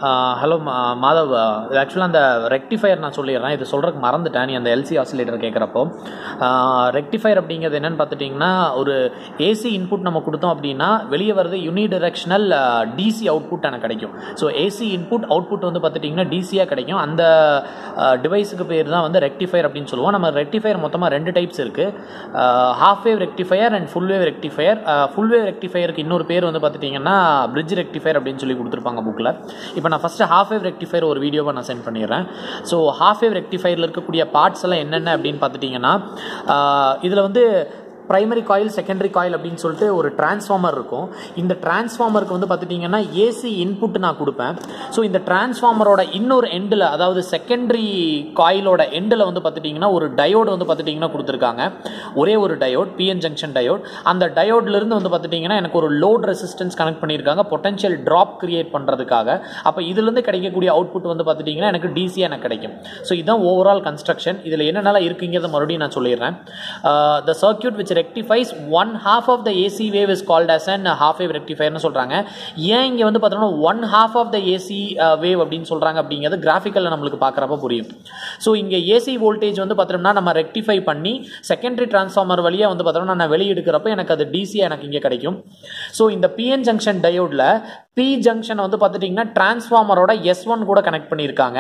hello Madhav இது ஆக்சுவலாக அந்த ரெக்டிஃபயர் நான் சொல்லிடுறேன் இது சொல்கிறதுக்கு மறந்துட்டேன் நீ அந்த எல்சி ஆசிலேட்டர் கேட்குறப்போ ரெக்டிஃபயர் அப்படிங்கிறது என்னென்னு பார்த்துட்டிங்கன்னா ஒரு ஏசி இன்புட் நம்ம கொடுத்தோம் அப்படின்னா வெளியே வருது யூனி டிரெக்ஷனல் டிசி அவுட்புட் எனக்கு கிடைக்கும் ஸோ ஏசி இன்புட் அவுட்புட் வந்து பார்த்துட்டிங்கன்னா டிசியாக கிடைக்கும் அந்த டிவைஸுக்கு பேர் தான் வந்து ரெக்டிஃபயர் அப்படின்னு சொல்லுவோம் நம்ம ரெக்டிஃபயர் மொத்தமாக ரெண்டு டைப்ஸ் இருக்குது half wave rectifier and full wave rectifier full wave ரெக்டிஃபயருக்கு இன்னொரு பேர் வந்து பார்த்துட்டிங்கன்னா பிரிட்ஜ் ரெக்டிஃபயர் அப்படின்னு சொல்லி கொடுத்துருப்பாங்க புக்கில் இப்போ நான் ஃபஸ்ட்டு ஹாஃப் வேவ் ரெக்டிஃபயர் ஒரு வீடியோவை நான் சென்ட் பண்ணிடுறேன் ஸோ ஹாஃப் வேவ் ரெக்டிஃபயரில் இருக்கக்கூடிய பார்ட்ஸ் எல்லாம் என்னென்ன அப்படின்னு பார்த்துட்டிங்கன்னா இதில் வந்து ப்ரைமரி காயில் செகண்டரி காயில் அப்படின்னு சொல்லிட்டு ஒரு டிரான்ஸ்ஃபார்மர் இருக்கும் இந்த டிரான்ஸ்ஃபார்மருக்கு வந்து பார்த்துட்டிங்கன்னா ஏசி இன்புட் நான் கொடுப்பேன் ஸோ இந்த டிரான்ஸ்ஃபார்மரோட இன்னொரு எண்டில் அதாவது செகண்டரி காயிலோட எண்டில் வந்து பார்த்துட்டிங்கன்னா ஒரு டயோடு வந்து பார்த்துட்டிங்கன்னா கொடுத்துருக்காங்க ஒரே ஒரு டயோட் பிஎன் ஜங்ஷன் டயோட் அந்த டயோட்லேருந்து வந்து பார்த்துட்டிங்கன்னா எனக்கு ஒரு லோட் ரெசிஸ்டன்ஸ் கனெக்ட் பண்ணியிருக்காங்க பொட்டன்ஷியல் ட்ராப் கிரியேட் பண்ணுறதுக்காக அப்போ இதுலேருந்து கிடைக்கக்கூடிய அவுட்புட் வந்து பார்த்துட்டிங்கன்னா எனக்கு டிசியாக எனக்கு கிடைக்கும் ஸோ இதுதான் ஓவரால் கன்ஸ்ட்ரக்ஷன் இதில் என்னென்னலாம் இருக்குங்கிறத மறுபடியும் நான் சொல்லிடுறேன் the circuit which rectifies one half of the AC wave is called as and half wave ரெக்டிஃபயர்னு சொல்கிறாங்க ஏன் இங்கே வந்து பார்த்தோம்னா one half of the AC wave அப்படின்னு சொல்கிறாங்க அப்படிங்கிறது கிராஃபிக்கலில் நம்மளுக்கு பார்க்குறப்ப புரியும் ஸோ இங்கே ஏசி வோல்டேஜ் வந்து பார்த்தோம்னா நம்ம ரெக்டிஃபை பண்ணி செகண்டரி டிரான்ஸ்ஃபார்மர் வழியாக வந்து பார்த்தோம்னா நான் வெளியெடுக்கிறப்ப எனக்கு அது டிசியாக எனக்கு இங்கே கிடைக்கும் ஸோ இந்த பிஎன் ஜங்ஷன் டயோடில் பி ஜங்ஷனை வந்து பார்த்துட்டிங்கன்னா டிரான்ஸ்ஃபார்மரோட எஸ் ஒன் கூட கனெக்ட் பண்ணியிருக்காங்க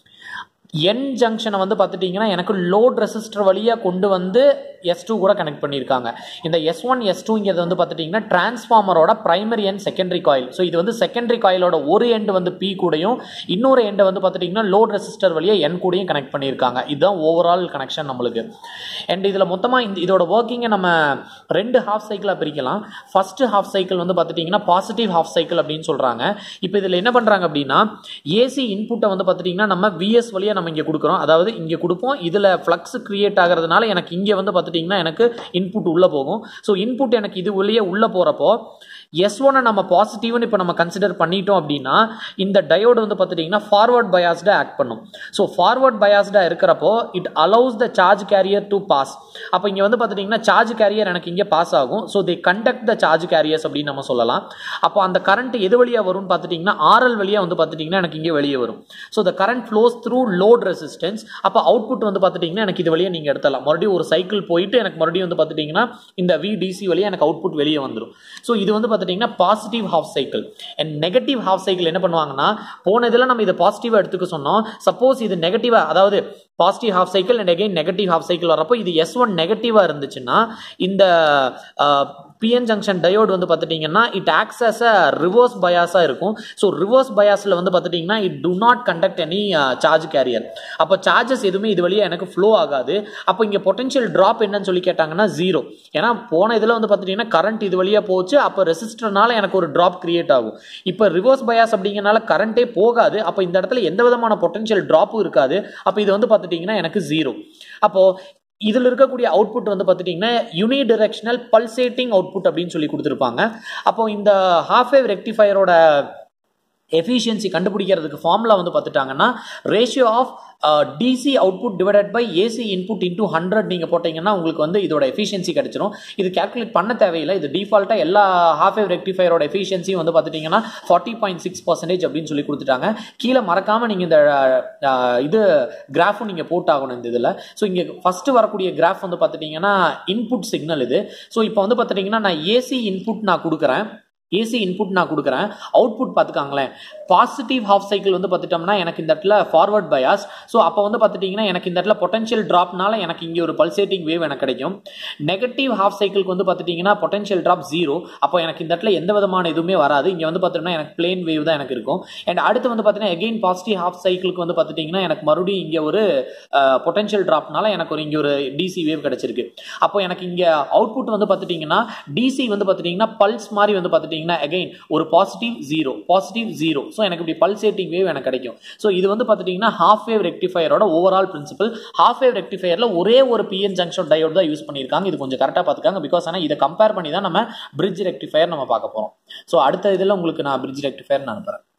என் ஜங்ஷனை வந்து பார்த்துட்டிங்கன்னா எனக்கு லோட் ரெசிஸ்டர் வழியாக கொண்டு வந்து எஸ் டூ கூட கனெக்ட் பண்ணியிருக்காங்க இந்த எஸ் ஒன் எஸ் டூங்கிறது வந்து பார்த்துட்டிங்கன்னா டிரான்ஸ்ஃபார்மரோட primary and secondary coil so இது வந்து செகண்டரி காயிலோட ஒரு எண்டு வந்து பி கூடயும் இன்னொரு எண்டை வந்து பார்த்துட்டிங்கன்னா லோட் ரெசிஸ்டர் வழியாக என் கூடயும் கனெக்ட் பண்ணியிருக்காங்க இதுதான் ஓவரால் கனெக்ஷன் நம்மளுக்கு அண்ட் இதில் மொத்தமாக இந்த இதோட ஒர்க்கிங்கை நம்ம ரெண்டு ஹாஃப் சைக்கிளாக பிரிக்கலாம் ஃபஸ்ட்டு ஹாஃப் சைக்கிள் வந்து பார்த்துட்டிங்கன்னா பாசிட்டிவ் ஹாஃப் சைக்கிள் அப்படின்னு சொல்கிறாங்க இப்போ இதில் என்ன பண்ணுறாங்க அப்படின்னா ஏசி இன்புட்டை வந்து பார்த்துட்டிங்கன்னா நம்ம விஎஸ் வழியாக நம்ம இங்கே கொடுக்குறோம் அதாவது இங்கே கொடுப்போம் இதில் ஃப்ளக்ஸ் கிரியேட் ஆகிறதுனால எனக்கு இங்கே வந்து பார்த்துட்டிங்கன்னா எனக்கு இன்புட் உள்ளே போகும் ஸோ இன்புட் எனக்கு இது வழியே உள்ளே போகிறப்போ எஸ் ஒனை நம்ம பாசிட்டிவ்னு இப்போ நம்ம கன்சிடர் பண்ணிட்டோம் அப்படின்னா இந்த டயோடு வந்து பார்த்துட்டிங்கன்னா ஃபார்வர்ட் பயாஸ்டாக ஆக்ட் பண்ணும் ஸோ ஃபார்வர்ட் பயாஸ்டாக இருக்கிறப்போ it allows the charge carrier to pass அப்போ இங்கே வந்து பார்த்துட்டிங்கன்னா சார்ஜ் கேரியர் எனக்கு இங்கே பாஸ் ஆகும் so they conduct the charge carriers அப்படின்னு நம்ம சொல்லலாம் அப்போ அந்த கரண்ட் எது வழியாக வரும்னு பார்த்துட்டிங்கன்னா ஆர்எல் வழியாக வந்து பார்த்துட்டிங்கன்னா எனக்கு இங்கே வெளியே வரும் so the current flows through load resistance அப்போ அவுட்புட் வந்து பார்த்துட்டிங்கன்னா எனக்கு இது வழியாக நீங்கள் எடுத்தலாம் மறுபடியும் ஒரு சைக்கிள் போயிட்டு எனக்கு மறுபடியும் வந்து பார்த்துட்டிங்கன்னா இந்த விடிசி வழியாக எனக்கு அவுட்புட் வெளியே வந்துடும் ஸோ இது வந்து பார்த்துட்டிங்கன்னா positive half cycle and negative half cycle என்ன பண்ணுவாங்கன்னா போன இதில் நம்ம இதை பாசிட்டிவாக எடுத்துக்க சொன்னோம் சப்போஸ் இது நெகட்டிவாக அதாவது positive half cycle and again negative half cycle வரப்போ இது எஸ் ஒன் நெகட்டிவாக இருந்துச்சுன்னா இந்த பிஎன் ஜங்ஷன் டயோடு வந்து பார்த்துட்டிங்கன்னா it acts as a reverse பயாஸாக இருக்கும் ஸோ ரிவர்ஸ் பயாஸில் வந்து பார்த்துட்டிங்கன்னா it do not conduct any charge carrier அப்போ சார்ஜஸ் எதுவுமே இது வழியாக எனக்கு ஃப்ளோ ஆகாது அப்போ இங்கே பொட்டன்ஷியல் ட்ராப் என்னன்னு சொல்லி கேட்டாங்கன்னா ஜீரோ ஏன்னா போன இதில் வந்து பார்த்துட்டிங்கன்னா கரண்ட் இது வழியாக போச்சு அப்போ ரெசிஸ்டர்னால எனக்கு ஒரு ட்ராப் கிரியேட் ஆகும் இப்போ ரிவர்ஸ் பயாஸ் அப்படிங்கிறனால கரண்ட்டே போகாது அப்போ இந்த இடத்துல எந்த விதமான பொட்டன்ஷியல் ட்ராப்பும் இருக்காது அப்போ இது வந்து பார்த்துட்டிங்கன்னா எனக்கு ஜீரோ அப்போது இதில் இருக்கக்கூடிய அவுட்புட் வந்து பார்த்துட்டிங்கன்னா யூனி டிரெக்ஷனல் பல்சேட்டிங் அவுட்புட் அப்படின்னு சொல்லி கொடுத்துருப்பாங்க அப்போ இந்த ஹாஃப் வேவ் ரெக்டிஃபயரோட எஃபிஷியன்சி கண்டுபிடிக்கிறதுக்கு ஃபார்முலா வந்து பார்த்துட்டாங்கன்னா ratio of DC output divided by AC input into hundred நீங்கள் போட்டிங்கன்னா உங்களுக்கு வந்து இதோட எஃபிஷியன்சி கிடச்சிரும் இது கேல்குலேட் பண்ண தேவையில்லை இது டிஃபால்ட்டாக எல்லா ஹாஃப் வேவ் ரெக்டிஃபயரோட எஃபிஷியன்சியும் வந்து பார்த்துட்டிங்கன்னா ஃபார்ட்டி பாயிண்ட் சிக்ஸ் பர்சன்டேஜ் அப்படின்னு சொல்லி கொடுத்துட்டாங்க கீழே மறக்காமல் நீங்கள் இந்த இது கிராஃபும் நீங்கள் போட்டாகணும் இந்த இதில் ஸோ இங்கே ஃபஸ்ட்டு வரக்கூடிய கிராஃப் வந்து பார்த்துட்டிங்கன்னா இன்புட் சிக்னல் இது ஸோ இப்போ வந்து பார்த்துட்டிங்கன்னா நான் ஏசி இன்புட் நான் கொடுக்குறேன் ஏசி இன்புட் நான் கொடுக்குறேன் அவுட்புட் பார்த்துக்காங்களேன் பாசிட்டிவ் ஹாஃப் சைக்கிள் வந்து பார்த்துட்டோம்னா எனக்கு இந்த இடத்துல ஃபார்வர்ட் பயாஸ் ஸோ அப்போ வந்து பார்த்துட்டிங்கன்னா எனக்கு இந்த இடத்துல பொட்டன்ஷியல் ட்ராப்னால எனக்கு இங்கே ஒரு பல்சேட்டிங் வேவ் எனக்கு கிடைக்கும் நெகட்டிவ் ஹாஃப் சைக்கிளுக்கு வந்து பார்த்துட்டிங்கன்னா பொட்டன்ஷியல் ட்ராப் ஜீரோ அப்போ எனக்கு இந்த இடத்துல எந்த விதமான எதுவுமே வராது இங்கே வந்து பார்த்தோம்னா எனக்கு பிளேன் வேவ் தான் எனக்கு இருக்கும் அண்ட் அடுத்து வந்து பார்த்தீங்கன்னா எகெயின் பாசிட்டிவ் ஹாஃப் சைக்கிளுக்கு வந்து பார்த்துட்டிங்கன்னா எனக்கு மறுபடியும் இங்கே ஒரு பொட்டன்ஷியல் ட்ராப்னால எனக்கு ஒரு இங்கே ஒரு டிசி வேவ் கிடச்சிருக்கு அப்போ எனக்கு இங்கே அவுட்புட் வந்து பார்த்துட்டிங்கன்னா டிசி வந்து பார்த்துட்டிங்கன்னா பல்ஸ் மாதிரி வந்து பார்த்துட்டிங்கன்னா அகைன் ஒரு positive zero positive zero so எனக்கு இப்படி பல்சேட்டிங் வேவ் எனக்கு கிடைக்கும் ஸோ இது வந்து பார்த்துட்டிங்கன்னா ஹாஃப் வேவ் ரெக்டிஃபயரோட ஓவரால் பிரின்சிபல் ஹாஃப் வேவ் ரெக்டிஃபயரில் ஒரே ஒரு பிஎன் ஜங்ஷன் டயோட் தான் யூஸ் பண்ணியிருக்காங்க இது கொஞ்சம் கரெக்டாக பார்த்துக்காங்க பிகாஸ் ஆனால் இதை கம்பேர் பண்ணி தான் நம்ம பிரிட்ஜ் ரெக்டிஃபயர் நம்ம பார்க்க போகிறோம் ஸோ அடுத்த இதில் உங்களுக்கு நான் பிரிட்ஜ் ரெக்டிஃபயர் நான் அனுப்புகிறேன்